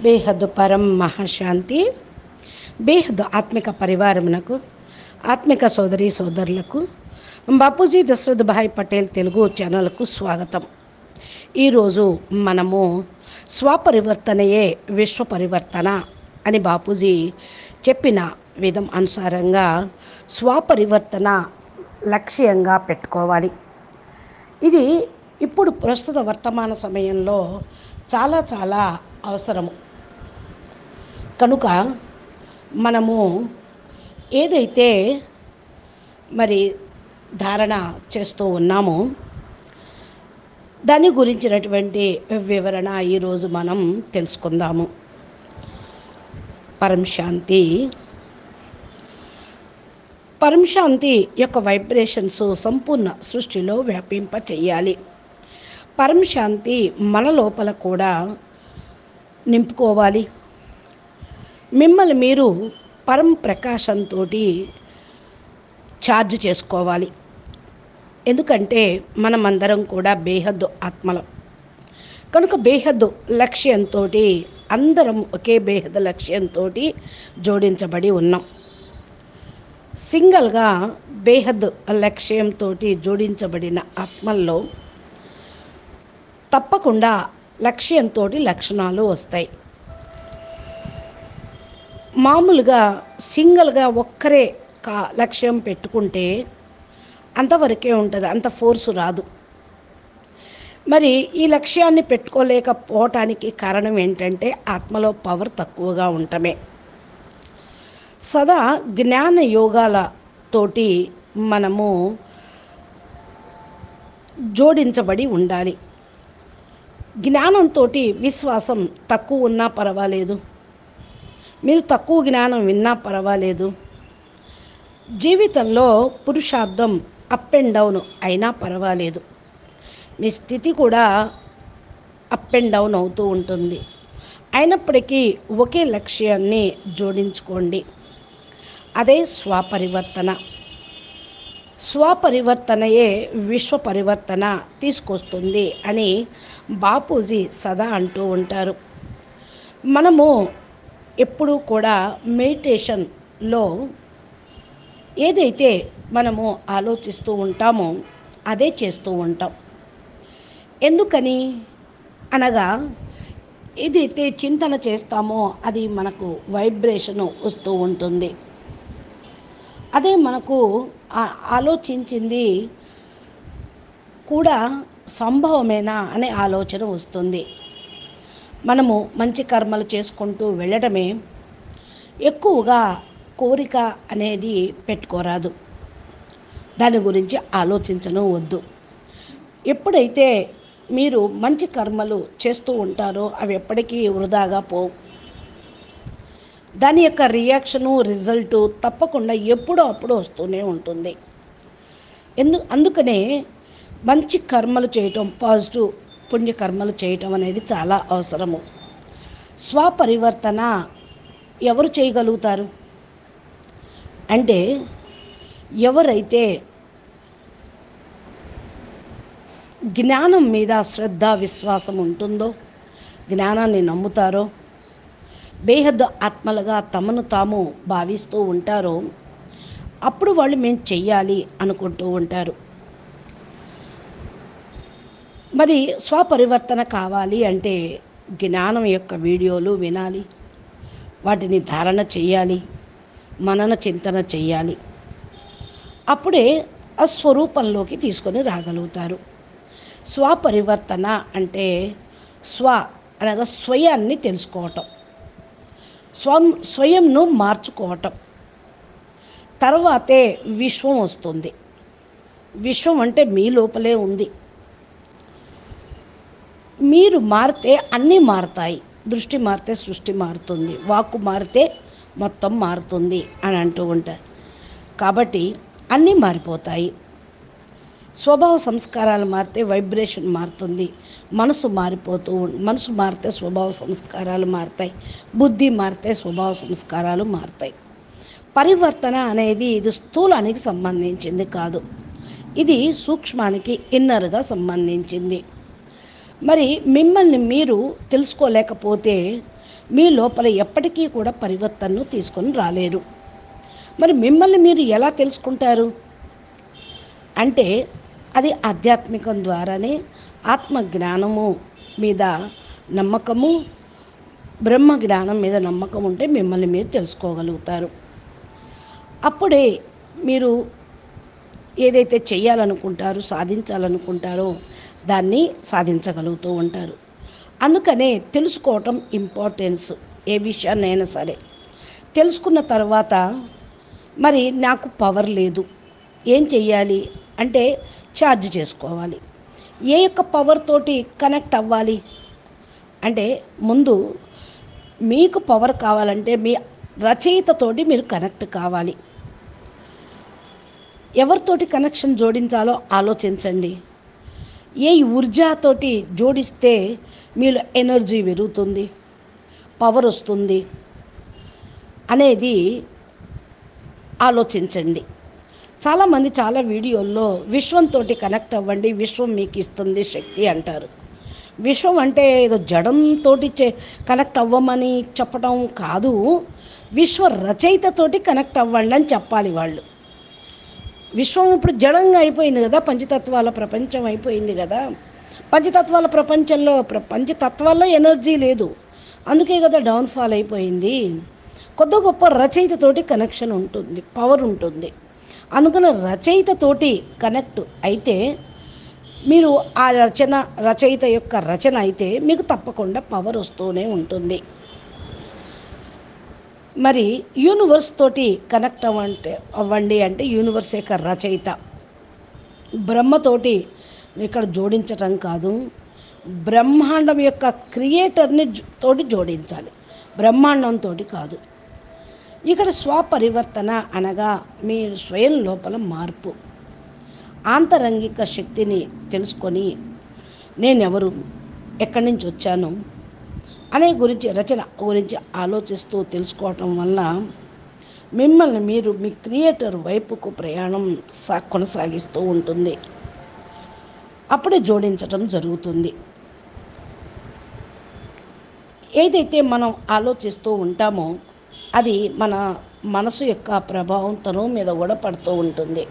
బేహద్దు పరం మహాశాంతి బేహద్దు ఆత్మిక పరివారమునకు ఆత్మిక సోదరి సోదరులకు బాపూజీ దశరథ్ భాయ్ పటేల్ తెలుగు ఛానల్కు స్వాగతం ఈరోజు మనము స్వపరివర్తనయే విశ్వ పరివర్తన అని బాపూజీ చెప్పిన విధం అనుసారంగా స్వపరివర్తన లక్ష్యంగా పెట్టుకోవాలి ఇది ఇప్పుడు ప్రస్తుత వర్తమాన సమయంలో చాలా చాలా అవసరము కనుక మనము ఏదైతే మరి ధారణ చేస్తూ ఉన్నామో దాని గురించినటువంటి వివరణ ఈరోజు మనం తెలుసుకుందాము పరం శాంతి పరం శాంతి యొక్క వైబ్రేషన్స్ సంపూర్ణ సృష్టిలో వ్యాపింప చెయ్యాలి పరం శాంతి మన లోపల కూడా నింపుకోవాలి మిమ్మల్ని మీరు పరం ప్రకాశంతో ఛార్జ్ చేసుకోవాలి ఎందుకంటే మనమందరం కూడా బేహద్దు ఆత్మలం కనుక బేహద్దు లక్ష్యంతో అందరం ఒకే బేహద్దు లక్ష్యంతో జోడించబడి ఉన్నాం సింగిల్గా బేహద్ లక్ష్యంతో జోడించబడిన ఆత్మల్లో తప్పకుండా లక్ష్యంతో లక్షణాలు వస్తాయి మామూలుగా సింగిల్గా ఒక్కరే కా లక్ష్యం పెట్టుకుంటే అంతవరకే ఉంటుంది అంత ఫోర్సు రాదు మరి ఈ లక్ష్యాన్ని పెట్టుకోలేకపోవటానికి కారణం ఏంటంటే ఆత్మలో పవర్ తక్కువగా ఉండటమే సదా జ్ఞాన యోగాలతోటి మనము జోడించబడి ఉండాలి జ్ఞానంతో విశ్వాసం తక్కువ ఉన్నా పర్వాలేదు మీరు తక్కువ జ్ఞానం విన్నా పర్వాలేదు జీవితంలో పురుషార్థం అప్ అండ్ డౌన్ అయినా పర్వాలేదు మీ స్థితి కూడా అప్ అండ్ డౌన్ అవుతూ ఉంటుంది అయినప్పటికీ ఒకే లక్ష్యాన్ని జోడించుకోండి అదే స్వపరివర్తన స్వపరివర్తనయే విశ్వ పరివర్తన తీసుకొస్తుంది అని బాపూజీ సదా అంటూ ఉంటారు మనము ఎప్పుడూ కూడా మెడిటేషన్లో ఏదైతే మనము ఆలోచిస్తూ ఉంటామో అదే చేస్తూ ఉంటాం ఎందుకని అనగా ఏదైతే చింతన చేస్తామో అది మనకు వైబ్రేషను వస్తూ ఉంటుంది అదే మనకు ఆలోచించింది కూడా సంభవమేనా అనే ఆలోచన వస్తుంది మనము మంచి కర్మలు చేసుకుంటూ వెళ్ళడమే ఎక్కువగా కోరిక అనేది పెట్టుకోరాదు దాని గురించి ఆలోచించను వద్దు ఎప్పుడైతే మీరు మంచి కర్మలు చేస్తూ ఉంటారో అవి ఎప్పటికీ వృధాగా పోవు దాని యొక్క రియాక్షను రిజల్టు తప్పకుండా ఎప్పుడో అప్పుడు వస్తూనే ఉంటుంది ఎందు అందుకనే మంచి కర్మలు చేయటం పాజిటివ్ పుణ్యకర్మలు చేయటం అనేది చాలా అవసరము స్వపరివర్తన ఎవరు చేయగలుగుతారు అంటే ఎవరైతే జ్ఞానం మీద శ్రద్ధ విశ్వాసం ఉంటుందో జ్ఞానాన్ని నమ్ముతారో బేహద్ ఆత్మలుగా తమను తాము భావిస్తూ ఉంటారో అప్పుడు వాళ్ళు మేము చెయ్యాలి అనుకుంటూ ఉంటారు మరి స్వపరివర్తన కావాలి అంటే జ్ఞానం యొక్క వీడియోలు వినాలి వాటిని ధారణ చేయాలి మనన చింతన చేయాలి అప్పుడే ఆ స్వరూపంలోకి తీసుకొని రాగలుగుతారు స్వపరివర్తన అంటే స్వ అనగా స్వయాన్ని తెలుసుకోవటం స్వం స్వయంను మార్చుకోవటం తర్వాతే విశ్వం వస్తుంది విశ్వం అంటే మీ లోపలే ఉంది మీరు మారితే అన్నీ మారుతాయి దృష్టి మారితే సృష్టి మారుతుంది వాక్కు మారితే మొత్తం మారుతుంది అని అంటూ ఉంటారు కాబట్టి అన్నీ మారిపోతాయి స్వభావ సంస్కారాలు మారితే వైబ్రేషన్ మారుతుంది మనసు మారిపోతూ మనసు మారితే స్వభావ సంస్కారాలు మారుతాయి బుద్ధి మారితే స్వభావ సంస్కారాలు మారుతాయి పరివర్తన అనేది ఇది స్థూలానికి సంబంధించింది కాదు ఇది సూక్ష్మానికి ఇన్నర్గా సంబంధించింది మరి మిమ్మల్ని మీరు తెలుసుకోలేకపోతే మీ లోపల ఎప్పటికీ కూడా పరివర్తనను తీసుకొని రాలేరు మరి మిమ్మల్ని మీరు ఎలా తెలుసుకుంటారు అంటే అది ఆధ్యాత్మికం ద్వారానే ఆత్మ జ్ఞానము మీద నమ్మకము బ్రహ్మ జ్ఞానం మీద నమ్మకం ఉంటే మిమ్మల్ని మీరు తెలుసుకోగలుగుతారు అప్పుడే మీరు ఏదైతే చేయాలనుకుంటారో సాధించాలనుకుంటారో దాన్ని సాధించగలుగుతూ ఉంటారు అందుకనే తెలుసుకోవటం ఇంపార్టెన్స్ ఏ విషయాన్నైనా సరే తెలుసుకున్న తర్వాత మరి నాకు పవర్ లేదు ఏం చెయ్యాలి అంటే ఛార్జ్ చేసుకోవాలి ఏ యొక్క పవర్ తోటి కనెక్ట్ అవ్వాలి అంటే ముందు మీకు పవర్ కావాలంటే మీ రచయితతోటి మీరు కనెక్ట్ కావాలి ఎవరితోటి కనెక్షన్ జోడించాలో ఆలోచించండి ఏ ఊర్జాతోటి జోడిస్తే మీలో ఎనర్జీ పెరుగుతుంది పవర్ వస్తుంది అనేది ఆలోచించండి చాలామంది చాలా వీడియోల్లో విశ్వంతో కనెక్ట్ అవ్వండి విశ్వం మీకు ఇస్తుంది శక్తి అంటారు విశ్వం అంటే ఏదో జడంతో చే కనెక్ట్ అవ్వమని చెప్పడం కాదు విశ్వ రచయితతోటి కనెక్ట్ అవ్వండి అని చెప్పాలి వాళ్ళు విశ్వం ఇప్పుడు జడంగా అయిపోయింది కదా పంచతత్వాల ప్రపంచం అయిపోయింది కదా పంచతత్వాల ప్రపంచంలో ప్ర- పంచతత్వాల్లో ఎనర్జీ లేదు అందుకే కదా డౌన్ఫాల్ అయిపోయింది కొద్ది గొప్ప రచయితతోటి కనెక్షన్ ఉంటుంది పవర్ ఉంటుంది అందుకని రచయితతోటి కనెక్ట్ అయితే మీరు ఆ రచన రచయిత యొక్క రచన అయితే మీకు తప్పకుండా పవర్ వస్తూనే ఉంటుంది మరి యూనివర్స్ తోటి కనెక్ట్ అవ్వంటే అవ్వండి అంటే యూనివర్స్ యొక్క రచయిత బ్రహ్మతోటి ఇక్కడ జోడించటం కాదు బ్రహ్మాండం యొక్క క్రియేటర్ని జో- తోటి జోడించాలి బ్రహ్మాండంతో కాదు ఇక్కడ స్వపరివర్తన అనగా మీ స్వయం లోపల మార్పు ఆంతరంగిక శక్తిని తెలుసుకొని నేనెవరు ఎక్కడి నుంచి వచ్చాను అనే గురించి రచన గురించి ఆలోచిస్తూ తెలుసుకోవటం వల్ల మిమ్మల్ని మీరు మీ క్రియేటర్ వైపుకు ప్రయాణం సా కొనసాగిస్తూ ఉంటుంది అప్పుడే జోడించటం జరుగుతుంది ఏదైతే మనం ఆలోచిస్తూ ఉంటామో అది మన మనసు యొక్క ప్రభావం తను మీద కూడా పడుతూ ఉంటుంది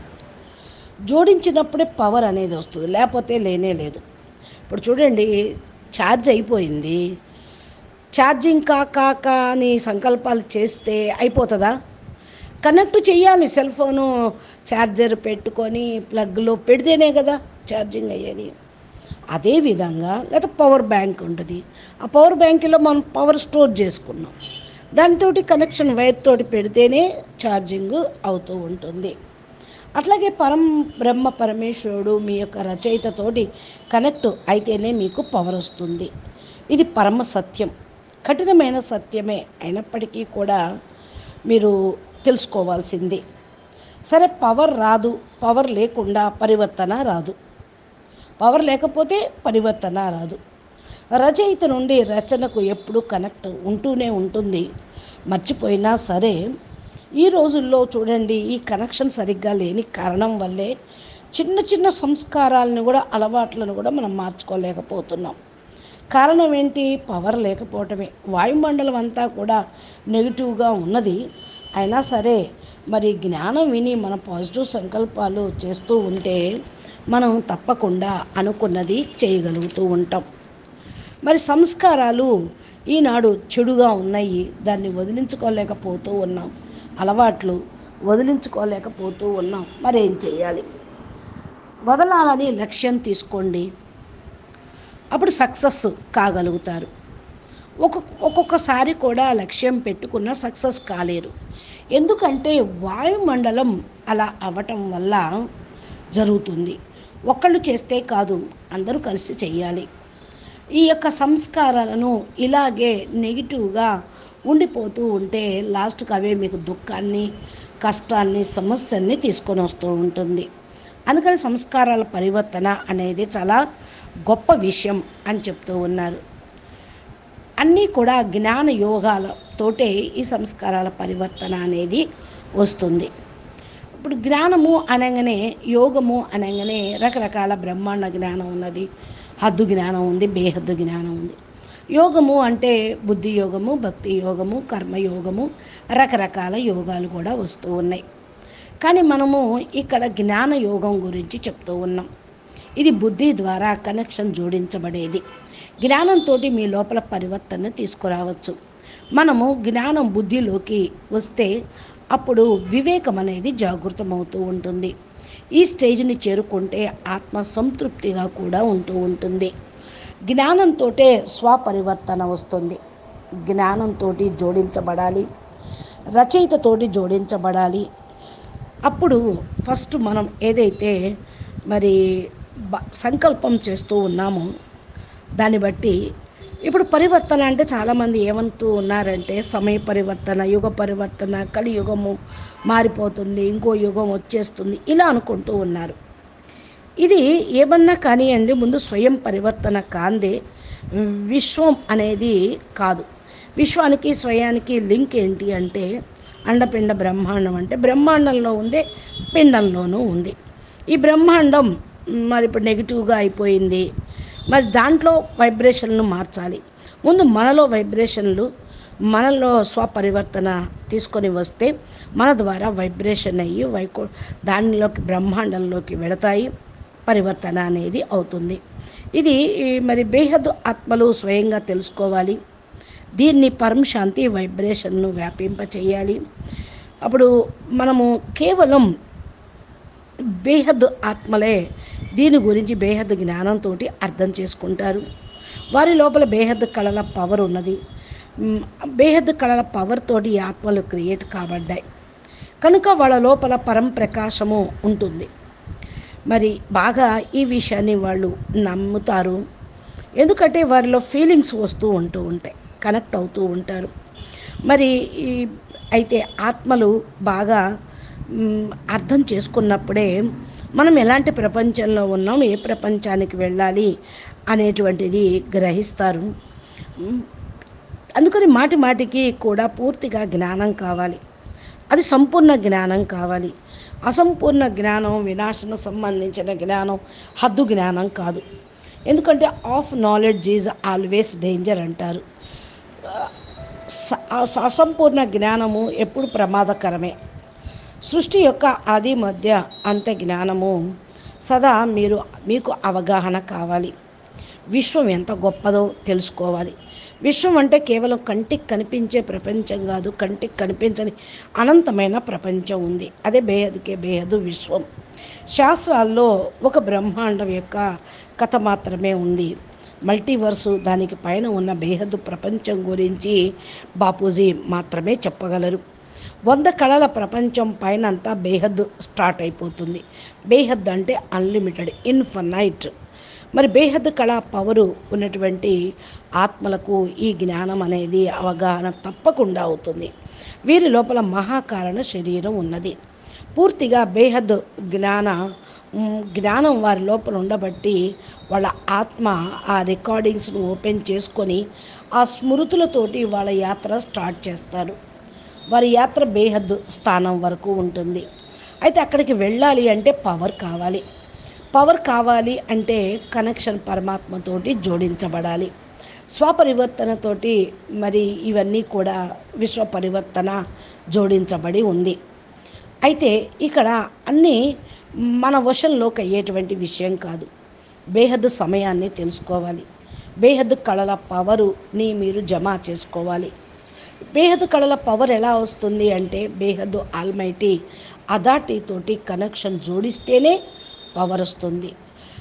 జోడించినప్పుడే పవర్ అనేది వస్తుంది లేకపోతే లేనే లేదు ఇప్పుడు చూడండి ఛార్జ్ అయిపోయింది ఛార్జింగ్ కా కాక అని సంకల్పాలు చేస్తే అయిపోతుందా కనెక్ట్ చేయాలి సెల్ ఫోను ఛార్జర్ పెట్టుకొని ప్లగ్లో పెడితేనే కదా ఛార్జింగ్ అయ్యేది అదేవిధంగా లేదా పవర్ బ్యాంక్ ఉంటుంది ఆ పవర్ బ్యాంకులో మనం పవర్ స్టోర్ చేసుకున్నాం దానితోటి కనెక్షన్ వైర్ తోటి పెడితేనే ఛార్జింగ్ అవుతూ ఉంటుంది అట్లాగే పరం బ్రహ్మ పరమేశ్వరుడు మీ యొక్క రచయితతోటి కనెక్ట్ అయితేనే మీకు పవర్ వస్తుంది ఇది పరమ సత్యం కఠినమైన సత్యమే అయినప్పటికీ కూడా మీరు తెలుసుకోవాల్సింది సరే పవర్ రాదు పవర్ లేకుండా పరివర్తన రాదు పవర్ లేకపోతే పరివర్తన రాదు రచయిత నుండి రచనకు ఎప్పుడు కనెక్ట్ ఉంటూనే ఉంటుంది మర్చిపోయినా సరే ఈ రోజుల్లో చూడండి ఈ కనెక్షన్ సరిగ్గా లేని కారణం వల్లే చిన్న చిన్న సంస్కారాలను కూడా అలవాట్లను కూడా మనం మార్చుకోలేకపోతున్నాం కారణం ఏంటి పవర్ లేకపోవటమే వాయుమండలం అంతా కూడా నెగిటివ్గా ఉన్నది అయినా సరే మరి జ్ఞానం విని మన పాజిటివ్ సంకల్పాలు చేస్తూ ఉంటే మనం తప్పకుండా అనుకున్నది చేయగలుగుతూ ఉంటాం మరి సంస్కారాలు ఈనాడు చెడుగా ఉన్నాయి దాన్ని వదిలించుకోలేకపోతూ ఉన్నాం అలవాట్లు వదిలించుకోలేకపోతూ ఉన్నాం మరి ఏం చేయాలి వదలాలని లక్ష్యం తీసుకోండి అప్పుడు సక్సెస్ కాగలుగుతారు ఒక్కొక్క ఒక్కొక్కసారి కూడా లక్ష్యం పెట్టుకున్న సక్సెస్ కాలేరు ఎందుకంటే వాయుమండలం అలా అవ్వటం వల్ల జరుగుతుంది ఒక్కళ్ళు చేస్తే కాదు అందరూ కలిసి చేయాలి ఈ యొక్క సంస్కారాలను ఇలాగే నెగిటివ్గా ఉండిపోతూ ఉంటే లాస్ట్కి అవే మీకు దుఃఖాన్ని కష్టాన్ని సమస్యల్ని తీసుకొని వస్తూ ఉంటుంది అందుకని సంస్కారాల పరివర్తన అనేది చాలా గొప్ప విషయం అని చెప్తూ ఉన్నారు అన్నీ కూడా జ్ఞాన యోగాలతోటే ఈ సంస్కారాల పరివర్తన అనేది వస్తుంది ఇప్పుడు జ్ఞానము అనగానే యోగము అనగానే రకరకాల బ్రహ్మాండ జ్ఞానం ఉన్నది హద్దు జ్ఞానం ఉంది బేహద్దు జ్ఞానం ఉంది యోగము అంటే బుద్ధి యోగము భక్తి యోగము కర్మయోగము రకరకాల యోగాలు కూడా వస్తూ ఉన్నాయి కానీ మనము ఇక్కడ జ్ఞాన యోగం గురించి చెప్తూ ఉన్నాం ఇది బుద్ధి ద్వారా కనెక్షన్ జోడించబడేది జ్ఞానంతో మీ లోపల పరివర్తన తీసుకురావచ్చు మనము జ్ఞానం బుద్ధిలోకి వస్తే అప్పుడు వివేకం అనేది జాగృతమవుతూ ఉంటుంది ఈ స్టేజ్ని చేరుకుంటే ఆత్మ సంతృప్తిగా కూడా ఉంటూ ఉంటుంది జ్ఞానంతో స్వపరివర్తన వస్తుంది జ్ఞానంతో జోడించబడాలి రచయితతోటి జోడించబడాలి అప్పుడు ఫస్ట్ మనం ఏదైతే మరి బ- సంకల్పం చేస్తూ ఉన్నామో దాన్ని బట్టి ఇప్పుడు పరివర్తన అంటే చాలామంది ఏమంటూ ఉన్నారంటే సమయ పరివర్తన యుగ పరివర్తన కలియుగము మారిపోతుంది ఇంకో యుగం వచ్చేస్తుంది ఇలా అనుకుంటూ ఉన్నారు ఇది ఏమన్నా కానివ్వండి ముందు స్వయం పరివర్తన కాందే విశ్వం అనేది కాదు విశ్వానికి స్వయానికి లింక్ ఏంటి అంటే అండపిండ బ్రహ్మాండం అంటే బ్రహ్మాండంలో ఉందే పిండంలోనూ ఉంది ఈ బ్రహ్మాండం మరి ఇప్పుడు నెగిటివ్గా అయిపోయింది మరి దాంట్లో వైబ్రేషన్లు మార్చాలి ముందు మనలో వైబ్రేషన్లు మనలో స్వపరివర్తన తీసుకొని వస్తే మన ద్వారా వైబ్రేషన్ అయ్యి వైకో దానిలోకి బ్రహ్మాండంలోకి వెడతాయి పరివర్తన అనేది అవుతుంది ఇది ఈ మరి బేహద్ ఆత్మలు స్వయంగా తెలుసుకోవాలి దీన్ని పరమ శాంతి వైబ్రేషన్ను వ్యాపింప చేయాలి అప్పుడు మనము కేవలం బేహద్ ఆత్మలే దీని గురించి బేహద్ జ్ఞానంతో అర్థం చేసుకుంటారు వారి లోపల బేహద్ కళల పవర్ ఉన్నది మ్, బేహద్ కళల పవర్ తోటి ఈ ఆత్మలు క్రియేట్ కాబడ్డాయి కనుక వాళ్ళ లోపల పరం ప్రకాశము ఉంటుంది మరి బాగా ఈ విషయాన్ని వాళ్ళు నమ్ముతారు ఎందుకంటే వారిలో ఫీలింగ్స్ వస్తూ ఉంటూ ఉంటాయి కనెక్ట్ అవుతూ ఉంటారు మరి ఈ అయితే ఆత్మలు బాగా మ్, అర్థం చేసుకున్నప్పుడే మనం ఎలాంటి ప్రపంచంలో ఉన్నాం ఏ ప్రపంచానికి వెళ్ళాలి అనేటువంటిది గ్రహిస్తారు మ్, అందుకని మాటి మాటికి కూడా పూర్తిగా జ్ఞానం కావాలి అది సంపూర్ణ జ్ఞానం కావాలి అసంపూర్ణ జ్ఞానం వినాశన సంబంధించిన జ్ఞానం హద్దు జ్ఞానం కాదు ఎందుకంటే half knowledge is always danger అంటారు స- అస- అసంపూర్ణ జ్ఞానము ఎప్పుడు ప్రమాదకరమే సృష్టి యొక్క ఆది మధ్య అంత జ్ఞానము సదా మీరు మీకు అవగాహన కావాలి విశ్వం ఎంత గొప్పదో తెలుసుకోవాలి విశ్వం అంటే కేవలం కంటికి కనిపించే ప్రపంచం కాదు కంటికి కనిపించని అనంతమైన ప్రపంచం ఉంది అదే బేహద్కే బేహదు విశ్వం శాస్త్రాల్లో ఒక బ్రహ్మాండం యొక్క కథ మాత్రమే ఉంది మల్టీవర్సు దానికి పైన ఉన్న బేహద్దు ప్రపంచం గురించి బాపూజీ మాత్రమే చెప్పగలరు వంద కళల ప్రపంచం పైన అంతా బేహద్ స్టార్ట్ అయిపోతుంది బేహద్ అంటే అన్లిమిటెడ్ ఇన్ఫనైట్ మరి బేహద్ కళా పవరు ఉన్నటువంటి ఆత్మలకు ఈ జ్ఞానం అనేది అవగాహన తప్పకుండా అవుతుంది వీరి లోపల మహాకారణ శరీరం ఉన్నది పూర్తిగా బేహద్ జ్ఞాన మ్, జ్ఞానం వారి లోపల ఉండబట్టి వాళ్ళ ఆత్మ ఆ రికార్డింగ్స్ను ఓపెన్ చేసుకొని ఆ స్మృతులతోటి వాళ్ళ యాత్ర స్టార్ట్ చేస్తారు వారి యాత్ర బేహద్ స్థానం వరకు ఉంటుంది అయితే అక్కడికి వెళ్ళాలి అంటే పవర్ కావాలి పవర్ కావాలి అంటే కనెక్షన్ పరమాత్మతోటి జోడించబడాలి స్వపరివర్తనతోటి మరి ఇవన్నీ కూడా విశ్వ పరివర్తన జోడించబడి ఉంది అయితే ఇక్కడ అన్నీ మన వశంలోకి అయ్యేటువంటి విషయం కాదు బేహద్దు సమయాన్ని తెలుసుకోవాలి బేహద్దు కళల పవరుని మీరు జమ చేసుకోవాలి బేహద్దు కళల పవర్ ఎలా వస్తుంది అంటే బేహద్దు ఆల్మైటీ అథారిటీతోటి కనెక్షన్ జోడిస్తేనే పవర్ వస్తుంది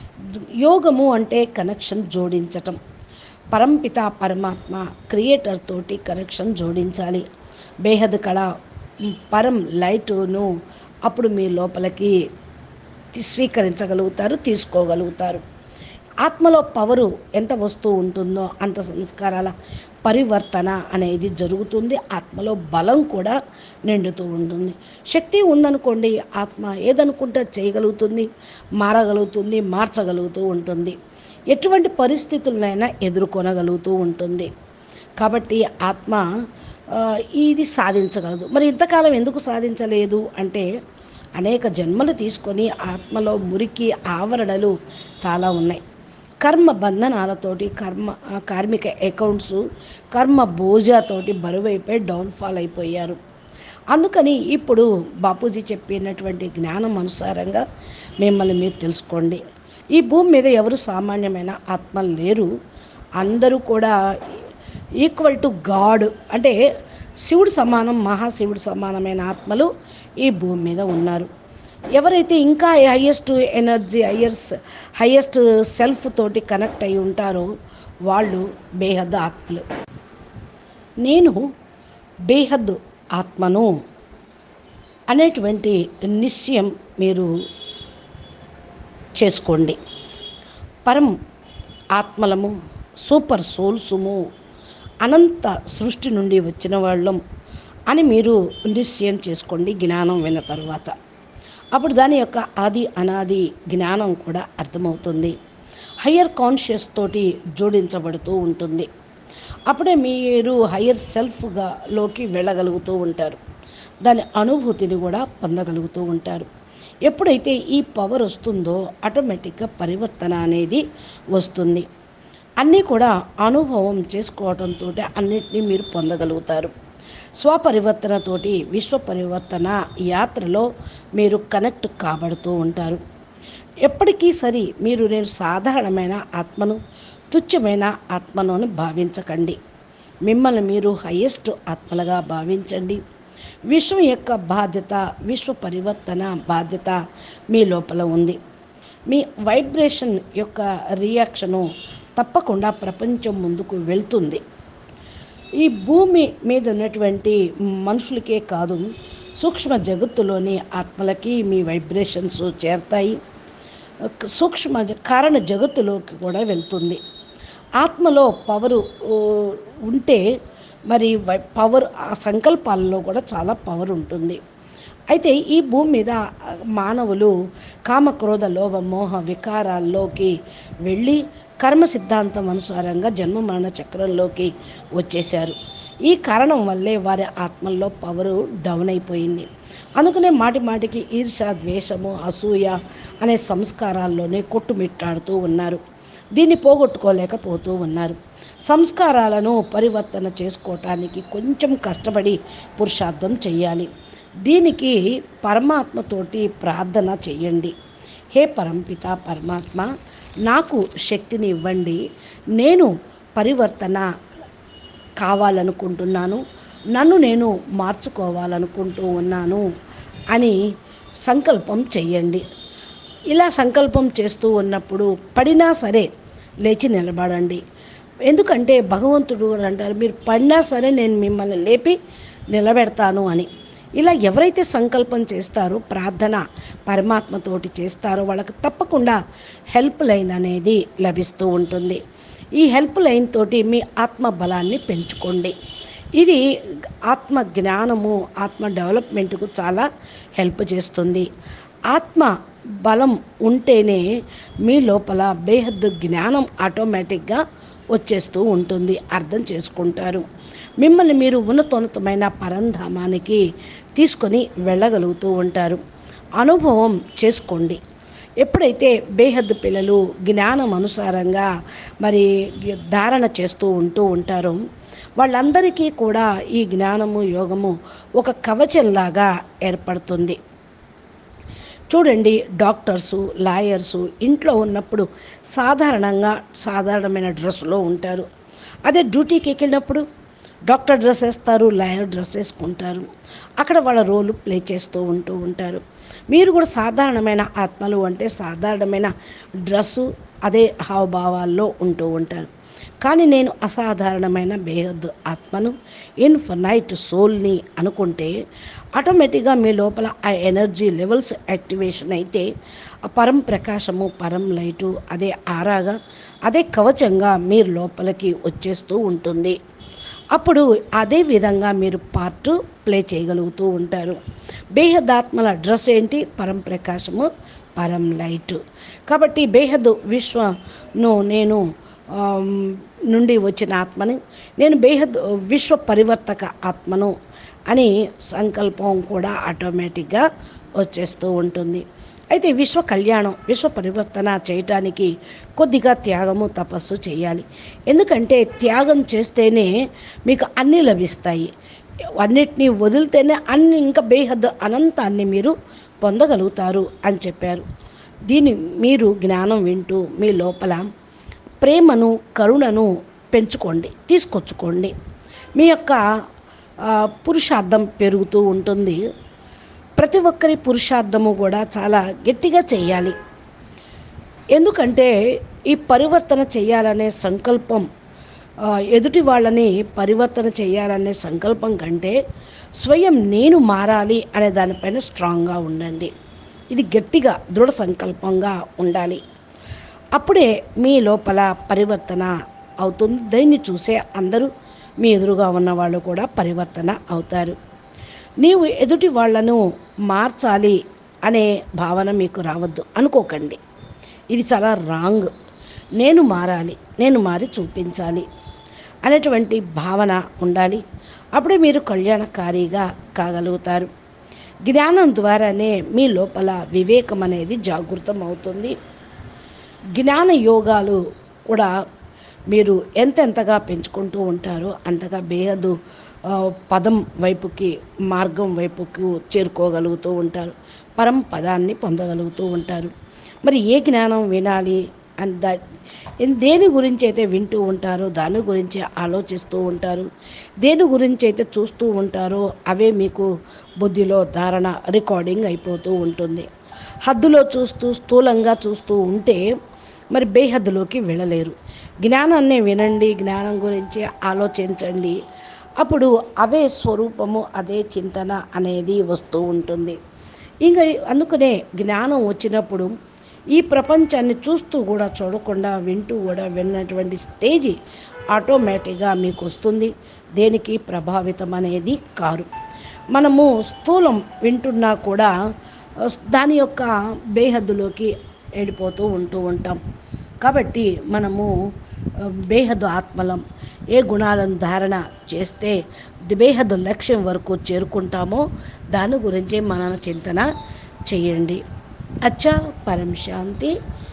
యోగము అంటే కనెక్షన్ జోడించటం పరంపిత పరమాత్మ క్రియేటర్ తోటి కనెక్షన్ జోడించాలి బేహద్ కళ మ్, పరం లైటును అప్పుడు మీ లోపలికి తి- స్వీకరించగలుగుతారు తీసుకోగలుగుతారు ఆత్మలో పవరు ఎంత వస్తూ ఉంటుందో అంత సంస్కారాల పరివర్తన అనేది జరుగుతుంది ఆత్మలో బలం కూడా నిండుతూ ఉంటుంది శక్తి ఉందనుకోండి ఆత్మ ఏదనుకుంటే చేయగలుగుతుంది మారగలుగుతుంది మార్చగలుగుతూ ఉంటుంది ఎటువంటి పరిస్థితులనైనా ఎదుర్కొనగలుగుతూ ఉంటుంది కాబట్టి ఆత్మ ఆ, ఇది సాధించగలదు మరి ఇంతకాలం ఎందుకు సాధించలేదు అంటే అనేక జన్మలు తీసుకొని ఆత్మలో మురికి ఆవరణలు చాలా ఉన్నాయి కర్మ బంధనాలతోటి కర్మ కార్మిక అకౌంట్స్ కర్మ బోజాతోటి బరువైపోయి డౌన్ఫాల్ అయిపోయారు అందుకని ఇప్పుడు బాపూజీ చెప్పినటువంటి జ్ఞానం అనుసారంగా మిమ్మల్ని మీరు తెలుసుకోండి ఈ భూమి మీద ఎవరు సామాన్యమైన ఆత్మలు లేరు అందరూ కూడా ఈక్వల్ టు గాడ్ అంటే శివుడు సమానం మహాశివుడు సమానమైన ఆత్మలు ఈ భూమి మీద ఉన్నారు ఎవరైతే ఇంకా highest energy highers highest self తోటి కనెక్ట్ అయి ఉంటారో వాళ్ళు బేహద్ ఆత్మలు నేను బేహద్ ఆత్మను అనేటువంటి నిశ్చయం మీరు చేసుకోండి పరం ఆత్మలము సూపర్ సోల్సుము అనంత సృష్టి నుండి వచ్చిన వాళ్ళం అని మీరు నిశ్చయం చేసుకోండి జ్ఞానం విన్న తర్వాత అప్పుడు దాని యొక్క ఆది అనాది జ్ఞానం కూడా అర్థమవుతుంది హయ్యర్ కాన్షియస్ తోటి జోడించబడుతూ ఉంటుంది అప్పుడే మీరు హయ్యర్ సెల్ఫ్గా లోకి వెళ్ళగలుగుతూ ఉంటారు దాని అనుభూతిని కూడా పొందగలుగుతూ ఉంటారు ఎప్పుడైతే ఈ పవర్ వస్తుందో ఆటోమేటిక్గా పరివర్తన అనేది వస్తుంది అన్నీ కూడా అనుభవం చేసుకోవడంతో అన్నిటినీ మీరు పొందగలుగుతారు స్వపరివర్తనతోటి విశ్వ పరివర్తన యాత్రలో మీరు కనెక్ట్ కాబడుతూ ఉంటారు ఎప్పటికీ సరి మీరు నేను సాధారణమైన ఆత్మను తుచ్చమైన ఆత్మను అని భావించకండి మిమ్మల్ని మీరు హయ్యెస్ట్ ఆత్మలుగా భావించండి విశ్వం యొక్క బాధ్యత విశ్వ పరివర్తన బాధ్యత మీ లోపల ఉంది మీ వైబ్రేషన్ యొక్క రియాక్షను తప్పకుండా ప్రపంచం ముందుకు వెళ్తుంది ఈ భూమి మీద ఉన్నటువంటి మనుషులకే కాదు సూక్ష్మ జగత్తులోని ఆత్మలకి మీ వైబ్రేషన్స్ చేరతాయి సూక్ష్మ జ- కారణ జగత్తులోకి కూడా వెళ్తుంది ఆత్మలో పవరు ఓ, ఉంటే మరి వై- పవర్ ఆ సంకల్పాలలో కూడా చాలా పవర్ ఉంటుంది అయితే ఈ భూమి మీద మానవులు కామక్రోధ లోభ మోహ వికారాల్లోకి వెళ్ళి కర్మ సిద్ధాంతం అనుసారంగా జన్మ మరణ చక్రంలోకి వచ్చేశారు ఈ కారణం వల్లే వారి ఆత్మల్లో పవరు డౌన్ అయిపోయింది అందుకనే మాటి మాటికి ఈర్ష ద్వేషము అసూయ అనే సంస్కారాల్లోనే కొట్టుమిట్టాడుతూ ఉన్నారు దీన్ని పోగొట్టుకోలేకపోతూ ఉన్నారు సంస్కారాలను పరివర్తన చేసుకోవటానికి కొంచెం కష్టపడి పురుషార్థం చెయ్యాలి దీనికి పరమాత్మతోటి ప్రార్థన చెయ్యండి హే పరంపిత పరమాత్మ నాకు శక్తిని ఇవ్వండి నేను పరివర్తన కావాలనుకుంటున్నాను నన్ను నేను మార్చుకోవాలనుకుంటూ ఉన్నాను అని సంకల్పం చెయ్యండి ఇలా సంకల్పం చేస్తూ ఉన్నప్పుడు పడినా సరే లేచి నిలబడండి ఎందుకంటే భగవంతుడు కూడా అంటారు మీరు పడినా సరే నేను మిమ్మల్ని లేపి నిలబెడతాను అని ఇలా ఎవరైతే సంకల్పం చేస్తారో ప్రార్థన పరమాత్మతోటి చేస్తారో వాళ్ళకి తప్పకుండా హెల్ప్ లైన్ అనేది లభిస్తూ ఉంటుంది ఈ హెల్ప్ లైన్ తోటి మీ ఆత్మ బలాన్ని పెంచుకోండి ఇది ఆత్మ జ్ఞానము ఆత్మ డెవలప్మెంట్కు చాలా హెల్ప్ చేస్తుంది ఆత్మ బలం ఉంటేనే మీ లోపల బేహద్దు జ్ఞానం ఆటోమేటిక్గా వచ్చేస్తూ ఉంటుంది అర్థం చేసుకుంటారు మిమ్మల్ని మీరు ఉన్నతోన్నతమైన పరంధామానికి తీసుకొని వెళ్ళగలుగుతూ ఉంటారు అనుభవం చేసుకోండి ఎప్పుడైతే బేహద్దు పిల్లలు జ్ఞానం అనుసారంగా మరి ధారణ చేస్తూ ఉంటూ ఉంటారో వాళ్ళందరికీ కూడా ఈ జ్ఞానము యోగము ఒక కవచంలాగా ఏర్పడుతుంది చూడండి డాక్టర్సు లాయర్సు ఇంట్లో ఉన్నప్పుడు సాధారణంగా సాధారణమైన డ్రెస్సులో ఉంటారు అదే డ్యూటీకి వెళ్ళినప్పుడు డాక్టర్ డ్రెస్ వేస్తారు లాయర్ డ్రెస్ వేసుకుంటారు అక్కడ వాళ్ళ రోలు ప్లే చేస్తూ ఉంటూ ఉంటారు మీరు కూడా సాధారణమైన ఆత్మలు అంటే సాధారణమైన డ్రెస్సు అదే హావభావాల్లో ఉంటూ ఉంటారు కానీ నేను అసాధారణమైన బేహద్ ఆత్మను ఇన్ఫనైట్ సోల్ని అనుకుంటే ఆటోమేటిక్గా మీ లోపల ఆ ఎనర్జీ లెవెల్స్ యాక్టివేషన్ అయితే ఆ పరం ప్రకాశము పరం లైటు అదే ఆరాగా అదే కవచంగా మీరు లోపలికి వచ్చేస్తూ ఉంటుంది అప్పుడు అదే విధంగా మీరు పార్ట్ ప్లే చేయగలుగుతూ ఉంటారు బేహదాత్మల డ్రెస్ ఏంటి పరం ప్రకాశము పరం లైట్ కాబట్టి బేహద్ విశ్వను నేను ఆమ్, నుండి వచ్చిన ఆత్మని నేను బేహద్ విశ్వ పరివర్తక ఆత్మను అని సంకల్పం కూడా ఆటోమేటిక్గా వచ్చేస్తూ ఉంటుంది అయితే విశ్వ కళ్యాణం విశ్వ పరివర్తన చేయటానికి కొద్దిగా త్యాగము తపస్సు చేయాలి ఎందుకంటే త్యాగం చేస్తేనే మీకు అన్నీ లభిస్తాయి అన్నిటినీ వదిలితేనే అన్ని ఇంకా బేహద్ అనంతాన్ని మీరు పొందగలుగుతారు అని చెప్పారు దీన్ని మీరు జ్ఞానం వింటూ మీ లోపల ప్రేమను కరుణను పెంచుకోండి తీసుకొచ్చుకోండి మీ యొక్క ఆ, పురుషార్థం పెరుగుతూ ఉంటుంది ప్రతి ఒక్కరి పురుషార్థము కూడా చాలా గట్టిగా చేయాలి ఎందుకంటే ఈ పరివర్తన చేయాలనే సంకల్పం ఆ, ఎదుటి వాళ్ళని పరివర్తన చేయాలనే సంకల్పం కంటే స్వయం నేను మారాలి అనే దానిపైన స్ట్రాంగ్గా ఉండండి ఇది గట్టిగా దృఢ సంకల్పంగా ఉండాలి అప్పుడే మీ లోపల పరివర్తన అవుతుంది దీన్ని చూసే అందరూ మీ ఎదురుగా ఉన్న వాళ్ళు కూడా పరివర్తన అవుతారు నీవు ఎదుటి వాళ్ళను మార్చాలి అనే భావన మీకు రావద్దు అనుకోకండి ఇది చాలా రాంగ్ నేను మారాలి నేను మారి చూపించాలి అనేటువంటి భావన ఉండాలి అప్పుడే మీరు కళ్యాణకారిగా కాగలుగుతారు జ్ఞానం ద్వారానే మీ లోపల వివేకం అనేది జాగృతం అవుతుంది జ్ఞాన యోగాలు కూడా మీరు ఎంతెంతగా పెంచుకుంటూ ఉంటారో అంతగా బేహదు ఆ, పదం వైపుకి మార్గం వైపుకు చేరుకోగలుగుతూ ఉంటారు పరం పదాన్ని పొందగలుగుతూ ఉంటారు మరి ఏ జ్ఞానం వినాలి అని దా దేని గురించి అయితే వింటూ ఉంటారో దాని గురించి ఆలోచిస్తూ ఉంటారు దేని గురించి అయితే చూస్తూ ఉంటారో అవే మీకు బుద్ధిలో ధారణ రికార్డింగ్ అయిపోతూ ఉంటుంది హద్దులో చూస్తూ స్థూలంగా చూస్తూ ఉంటే మరి బేహద్దులోకి వెళ్ళలేరు జ్ఞానాన్ని వినండి జ్ఞానం గురించి ఆలోచించండి అప్పుడు అవే స్వరూపము అదే చింతన అనేది వస్తూ ఉంటుంది ఇంకా అందుకనే జ్ఞానం వచ్చినప్పుడు ఈ ప్రపంచాన్ని చూస్తూ కూడా చూడకుండా వింటూ కూడా విన్నటువంటి స్టేజి ఆటోమేటిక్గా మీకు వస్తుంది దేనికి ప్రభావితం అనేది కారు మనము స్థూలం వింటున్నా కూడా ఆ, దాని యొక్క బేహద్దులోకి వెళ్ళిపోతూ ఉంటూ ఉంటాం కాబట్టి మనము ఆ, బేహద్దు ఆత్మలం ఏ గుణాలను ధారణ చేస్తే బేహద్దు లక్ష్యం వరకు చేరుకుంటామో దాని గురించి మన చింతన చేయండి అచ్చా పరం శాంతి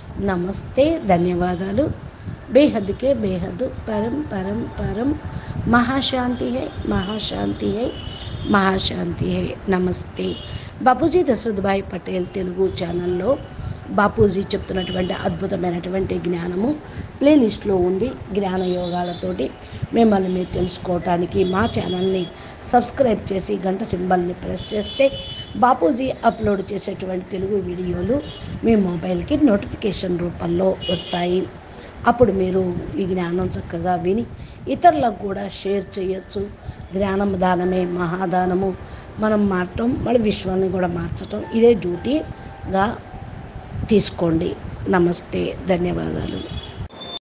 నమస్తే ధన్యవాదాలు बेहद के बेहद परम परम परम महाशांति है महाशांति है మహాశాంతి హే నమస్తే బాపూజీ దశరథ్ పటేల్ తెలుగు ఛానల్లో బాపూజీ చెప్తున్నటువంటి అద్భుతమైనటువంటి జ్ఞానము ప్లేలిస్ట్లో ఉంది జ్ఞాన యోగాలతోటి మిమ్మల్ని మీరు తెలుసుకోవటానికి మా ఛానల్ని సబ్స్క్రైబ్ చేసి గంట సింబల్ని ప్రెస్ చేస్తే బాపూజీ అప్లోడ్ చేసేటువంటి తెలుగు వీడియోలు మీ మొబైల్కి నోటిఫికేషన్ రూపంలో వస్తాయి అప్పుడు మీరు ఈ జ్ఞానం చక్కగా విని ఇతరులకు కూడా షేర్ చేయొచ్చు జ్ఞానం దానమే మహాదానము మనం మారటం మన విశ్వాన్ని కూడా మార్చటం ఇదే డ్యూటీగా తీసుకోండి నమస్తే ధన్యవాదాలు